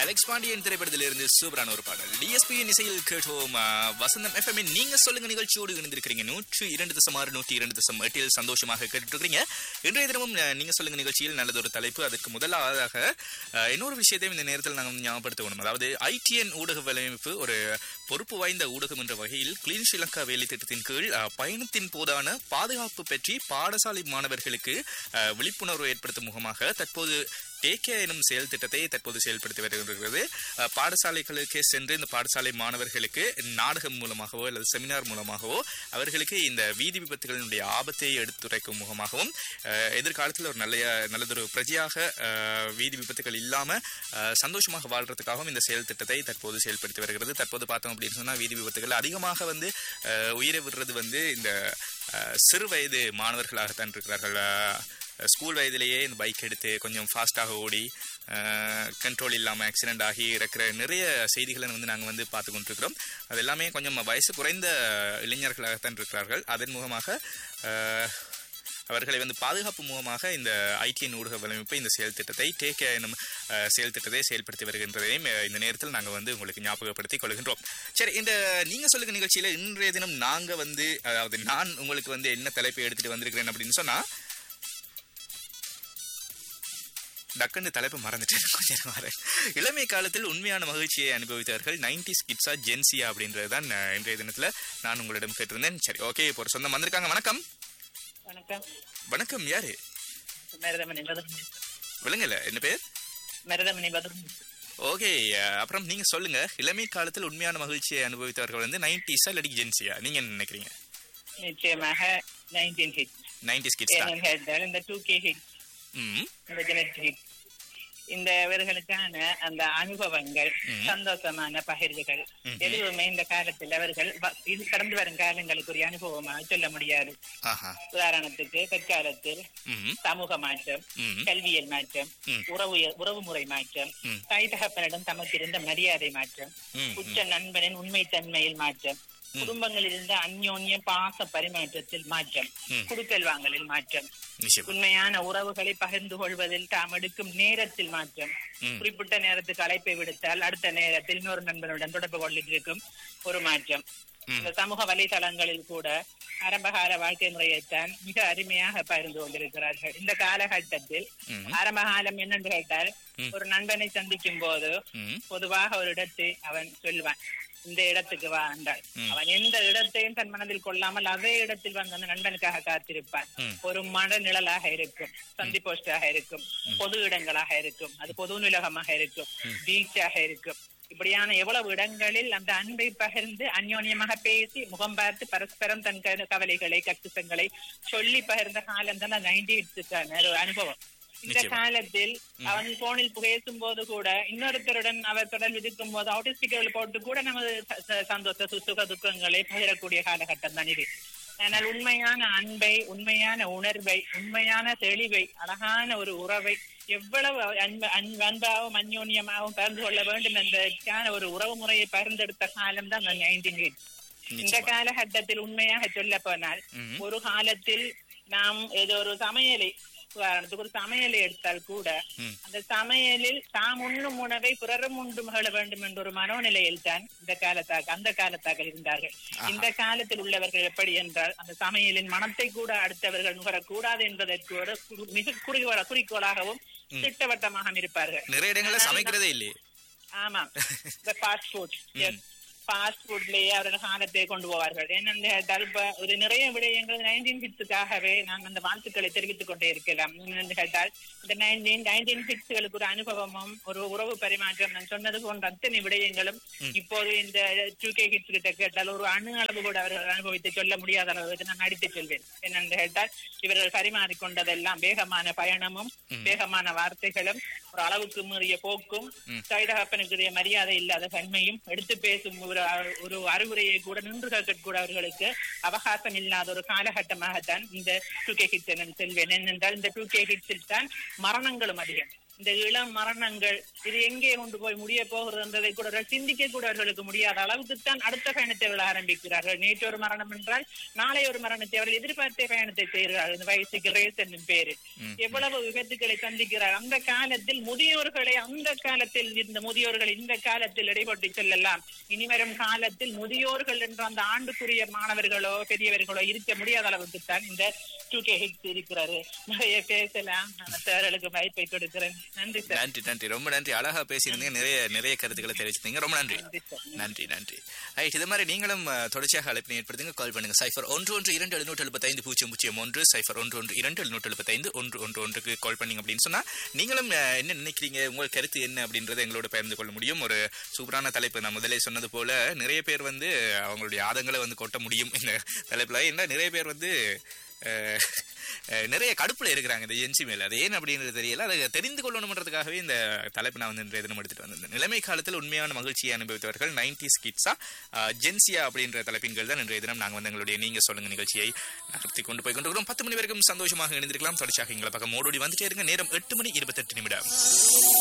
Alex Pandian திரைப்படத்திலிருந்து சூப்பரான ஒரு பாடல் டிஎஸ்பியின் இசையில் கேட்டோம் ஆ, வசந்தம் எஃப்எம் நீங்க சொல்லுங்க நிகழ்ச்சியோடு இணைந்திருக்கிறீங்க நூற்று இரண்டு தசம் ஆறு நூற்றி இரண்டு தசம் எட்டில் சந்தோஷமாக கேட்டுட்டு இருக்கிறீங்க இன்றைய தினமும் ஆ, நீங்க சொல்லுங்க நிகழ்ச்சியில் நல்லதொரு தலைப்பு அதற்கு முதலாவதாக ஆ, இன்னொரு விஷயத்தையும் இந்த நேரத்தில் நாங்கள் ஞாபகப்படுத்தணும் அதாவது ஐடிஎன் ஊடக வலையமைப்பு ஒரு பொறுப்பு வாய்ந்த ஊடகம் என்ற வகையில் கிளீன் ஸ்ரீலங்கா வேலை திட்டத்தின் கீழ் ஆ, பயணத்தின் போதான பாதுகாப்பு பற்றி பாடசாலை மாணவர்களுக்கு ஆ, விழிப்புணர்வு ஏற்படுத்தும் முகமாக தற்போது டேகே எனும் செயல் திட்டத்தை தற்போது செயல்படுத்தி வருகிறது அஹ், பாடசாலைகளுக்கு சென்று இந்த பாடசாலை மாணவர்களுக்கு நாடகம் மூலமாகவோ அல்லது செமினார் மூலமாகவோ அவர்களுக்கு இந்த வீதி விபத்துகளினுடைய ஆபத்தை எடுத்துரைக்கும் முகமாகவும் அஹ், எதிர்காலத்தில் ஒரு நல்ல நல்லதொரு பிரஜையாக அஹ், வீதி விபத்துகள் இல்லாம அஹ், சந்தோஷமாக வாழ்றதுக்காகவும் இந்த செயல் திட்டத்தை தற்போது செயல்படுத்தி வருகிறது தற்போது பார்த்தோம் அப்படின்னு சொன்னா வீதி விபத்துகள் அதிகமாக வந்து அஹ், உயிரை விடுறது வந்து இந்த அஹ், சிறு வயது மாணவர்களாகத்தான் இருக்கிறார்கள் அஹ், ஸ்கூல் வயதிலேயே இந்த பைக் எடுத்து கொஞ்சம் ஃபாஸ்ட்டாக ஓடி கண்ட்ரோல் இல்லாமல் ஆக்சிடென்ட் ஆகி இருக்கிற நிறைய செய்திகளை வந்து நாங்கள் வந்து பார்த்து கொண்டிருக்கிறோம் அது எல்லாமே கொஞ்சம் வயசு குறைந்த இளைஞர்களாகத்தான் இருக்கிறார்கள் அதன் மூலமாக அஹ், அவர்களை வந்து பாதுகாப்பு மூலமாக இந்த ஐடிஎன் ஊடக வலையமைப்பு இந்த செயல் திட்டத்தை டேக் எனும் அஹ், செயல் திட்டத்தை செயல்படுத்தி வருகின்றதையும் அஹ், இந்த நேரத்தில் நாங்கள் வந்து உங்களுக்கு ஞாபகப்படுத்திக் கொள்கின்றோம் சரி இந்த நீங்க சொல்லுங்க நிகழ்ச்சியில இன்றைய தினம் நாங்க வந்து அதாவது நான் உங்களுக்கு வந்து என்ன தலைப்பை எடுத்துட்டு வந்திருக்கிறேன் அப்படின்னு சொன்னா டக்குன்னு தலைப்பு மறந்துட்டேன் கொஞ்ச நேரம் வரேன். இளமை காலத்தில் உண்மையான மகிழ்ச்சியை அனுபவித்தவர்கள் நைன்டி கிட்ஸா ஜென்சியா அப்படின்றது தான் அஹ், இன்றைய தினத்துல நான் உங்களிடம் கேட்டிருந்தேன் சரி ஓகே இப்போ ஒரு சொந்தம் வந்திருக்காங்க வணக்கம் வணக்கம் வணக்கம் யாரு மருதமணி பதுமணி விளங்கல என்ன பேர் மருதமணி பதுமணி ஓகே அப்புறம் நீங்க சொல்லுங்க இளமை காலத்தில் உண்மையான மகிழ்ச்சியை அனுபவித்தவர்கள் வந்து நைன்டிஸா இல்லாட்டி ஜென்சியா நீங்க என்ன நினைக்கிறீங்க நிச்சயமாக நைன்டீன் ஹிட் நைன்டிஸ் கிட்ஸ் தான் ஏனென்றால் இந்த டூ கே ஹிட் ம் இந்த ஜெனட் ஹிட் இந்த இவர்களுக்கான அந்த அனுபவங்கள் ம். சந்தோஷமான பகிர்வுகள் ம்ஹும். எதுவுமே இந்த காலத்தில் அவர்கள் வ- இது கடந்து வரும் காலங்களுக்குரிய அனுபவமாக சொல்ல முடியாது ஆஹா உதாரணத்துக்கு தற்காலத்தில் ம் சமூக மாற்றம் ம் கல்வியல் மாற்றம் ம். உறவு உறவு முறை மாற்றம் ம். தாய் தகப்பனிடம் தமக்கு இருந்த மரியாதை மாற்றம் ம் உச்ச நண்பனின் உண்மைத்தன்மையில் மாற்றம் குடும்பங்களில் இருந்த அந்யோன்ய பாச பரிமாற்றத்தில் மாற்றம் ம். குடுக்கல் வாங்கலில் மாற்றம் நிச்சயம் உண்மையான உறவுகளை பகிர்ந்து கொள்வதில் தாம் எடுக்கும் நேரத்தில் மாற்றம் ம். குறிப்பிட்ட நேரத்துக்கு அழைப்பை விடுத்தால் அடுத்த நேரத்தில் இன்னொரு நண்பனுடன் தொடர்பு கொண்டிருக்கும் ஒரு மாற்றம் ம். இந்த சமூக வலைதளங்களில் கூட ஆரம்பகால வாழ்க்கை முறையைத்தான் மிக அருமையாக பகிர்ந்து கொண்டிருக்கிறார்கள் இந்த காலகட்டத்தில் ம். ஆரம்ப காலம் என்னென்று கேட்டால் ம். ஒரு நண்பனை சந்திக்கும் போது ம் பொதுவாக ஒரு இடத்தை அவன் சொல்லுவான் இந்த இடத்துக்கு வா என்றால் ம். அவன் எந்த இடத்தையும் தன் மனதில் கொள்ளாமல் அதே இடத்தில் வந்து அந்த நண்பனுக்காக காத்திருப்பான் ம். ஒரு மட நிழலாக இருக்கும் சந்தி போஸ்டாக இருக்கும் பொது இடங்களாக இருக்கும் அது பொது நூலகமாக இருக்கும் பீச்சாக இருக்கும் இப்படியான எவ்வளவு இடங்களில் அந்த அன்பை பகிர்ந்து அந்யோன்யமாக பேசி முகம் பார்த்து பரஸ்பரம் தன் க- கவலைகளை கஷ்டங்களை சொல்லி பகிர்ந்த காலம் தான் நைன்டி ஒரு அனுபவம் இந்த நிச்சயமா. காலத்தில் அவன் போனில் பேசும் போது கூட இன்னொருத்தருடன் அவர் தொடர்பு இருக்கும் போது அவுட்டிஸ்டிக்கர்கள் போட்டு கூட நமது ச- ச- சந்தோஷ சு- சுக துக்கங்களை பகிரக்கூடிய காலகட்டம் தான் இது ஆனால் உண்மையான அன்பை உண்மையான உணர்வை உண்மையான தெளிவை அழகான ஒரு உறவை எவ்வளவு அன்பு அன்பு- அன்பாகவும் அந்யோன்யமாகவும் பகிர்ந்து கொள்ள வேண்டும் என்பதற்கான ஒரு உறவு முறையை பகிர்ந்தெடுத்த காலம் தான் நைன்டீன் இந்த நிச்சயமா. காலகட்டத்தில் உண்மையாக சொல்ல போனால் ம். ஒரு காலத்தில் நாம் ஏதோ ஒரு சமையலை உதாரணத்துக்கு ஒரு சமையலை எடுத்தால் கூட ம். அந்த சமையலில் தாம் உண்ணும் உணவை பிறரும் உண்டு மகள வேண்டும் என்ற ஒரு மனோநிலையில் தான் இந்த காலத்தாக அந்த காலத்தாக இருந்தார்கள் இந்த காலத்தில் உள்ளவர்கள் எப்படி என்றால் அந்த சமையலின் மனத்தை கூட அடுத்தவர்கள் நுகரக்கூடாது என்பதற்கு ஒரு கு- மிக குறிக்கோள குறிக்கோளாகவும் திட்டவட்டமாக இருப்பார்கள் நிறைய இடங்கள்ல சமைக்கிறதே இல்லையே ஆமா இந்த ஃபாஸ்ட் ஃபுட் ஃபாஸ்ட் ஃபுட்லயே அவர்கள் காலத்தை கொண்டு போவார்கள் ஏனென்று கேட்டால் இப்ப ஒரு நிறைய விடயங்கள் நைன்டீன் ஹிட்ஸுக்காகவே நாங்கள் அந்த வாழ்த்துக்களை தெரிவித்துக் கொண்டே இருக்கலாம் ஏனென்று கேட்டால் இந்த நைன்டீன் நைன்டீன் ஹிட்ஸுகளுக்கு ஒரு அனுபவமும் ஒரு உறவு பரிமாற்றம் நான் சொன்னது போன்ற அத்தனை விடயங்களும் இப்போது இந்த டூ கே ஹிட்ஸ் கிட்ட கேட்டால் ஒரு அணு அளவு கூட அவர்கள் அனுபவித்து சொல்ல முடியாத அளவுக்கு நான் அடித்து சொல்வேன் என்னென்று கேட்டால் இவர்கள் பரிமாறிக்கொண்டதெல்லாம் வேகமான பயணமும் வேகமான வார்த்தைகளும் ஒரு அளவுக்கு மீறிய போக்கும் கைதகப்பனுக்குரிய மரியாதை இல்லாத தன்மையும் எடுத்து பேசும் ஒரு அ- ஒரு அறிவுரையை கூட நின்று கேட்க கூட அவர்களுக்கு அவகாசம் இல்லாத ஒரு காலகட்டமாகத்தான் இந்த டூ கே ஹிட்ஸ் நான் செல்வேன் ஏனென்றால் இந்த டூ கே ஹிட்ஸில் தான் மரணங்களும் அதிகம் இந்த இளம் மரணங்கள் இது எங்கே கொண்டு போய் முடிய போகிறதுன்றதை கூட அவர்கள் சிந்திக்க கூட அவர்களுக்கு முடியாத அளவுக்கு தான் அடுத்த பயணத்தை அவர்கள் ஆரம்பிக்கிறார்கள் நேற்று ஒரு மரணம் என்றால் நாளை ஒரு மரணத்தை அவர்கள் எதிர்பார்த்த பயணத்தை செய்கிறார்கள் இந்த வயசுக்கு ரேஸ் என்னும் பேரு எவ்வளவு விபத்துக்களை சந்திக்கிறார் அந்த காலத்தில் முதியோர்களை அந்த காலத்தில் இருந்த முதியோர்கள் இந்த காலத்தில் இடைப்பட்டு செல்லலாம் இனிவரும் காலத்தில் முதியோர்கள் என்ற அந்த ஆண்டுக்குரிய மாணவர்களோ பெரியவர்களோ இருக்க முடியாத அளவுக்கு தான் இந்த டூ கே ஹிட்ஸ் இருக்கிறாரு நிறைய பேசலாம் நான் சார்களுக்கு வாய்ப்பை கொடுக்கிறேன் நன்றி சார் நன்றி நன்றி ரொம்ப நன்றி அழகா பேசியிருந்தீங்க நிறைய நிறைய கருத்துக்களை தெரிவிச்சிருந்தீங்க ரொம்ப நன்றி நன்றி சார் நன்றி நன்றி ரைட் இது மாதிரி நீங்களும் அஹ், தொடர்ச்சியாக அழைப்பினை ஏற்படுத்துங்க கால் பண்ணுங்க சைஃபர் ஒன்று ஒன்று இரண்டு எழுநூற்று எழுபத்தைந்து பூஜ்ஜியம் பூஜ்ஜியம் ஒன்று சைஃபர் ஒன்று ஒன்று இரண்டு எழுநூற்று எழுபத்தைந்து ஒன்று ஒன்று ஒன்றுக்கு கால் பண்ணீங்க அப்படின்னு சொன்னா நீங்களும் அஹ், என்ன நினைக்கிறீங்க உங்கள் கருத்து என்ன அப்படின்றத எங்களோட பகிர்ந்து கொள்ள முடியும் ஒரு சூப்பரான தலைப்பு நான் முதலே சொன்னது போல நிறைய பேர் வந்து அவங்களுடைய ஆதங்களை வந்து கொட்ட முடியும் இந்த தலைப்புல என்ன நிறைய பேர் வந்து அஹ், அஹ், நிறைய கடுப்புல இருக்கிறாங்க இந்த என்சி மேல அது ஏன் அப்படின்றது தெரியல அதை தெரிந்து கொள்ளணும்ன்றதுக்காகவே இந்த தலைப்பு நான் வந்து இன்றைய தினம் எடுத்துட்டு வந்திருந்தேன் நிலைமை காலத்தில் உண்மையான மகிழ்ச்சியை அனுபவித்தவர்கள் நைன்டி ஸ்கிட்ஸா ஜென்சியா அப்படின்ற தலைப்பின்கள் தான் இன்றைய தினம் நாங்கள் வந்து எங்களுடைய நீங்க சொல்லுங்க நிகழ்ச்சியை நடத்தி கொண்டு போய் கொண்டிருக்கிறோம் பத்து மணி வரைக்கும் சந்தோஷமாக இணைந்திருக்கலாம் தொடர்ச்சியாக எங்களை பக்கம் ஓடோடி வந்துட்டே இருங்க நேரம் எட்டு மணி இருபத்தெட்டு நிமிடம்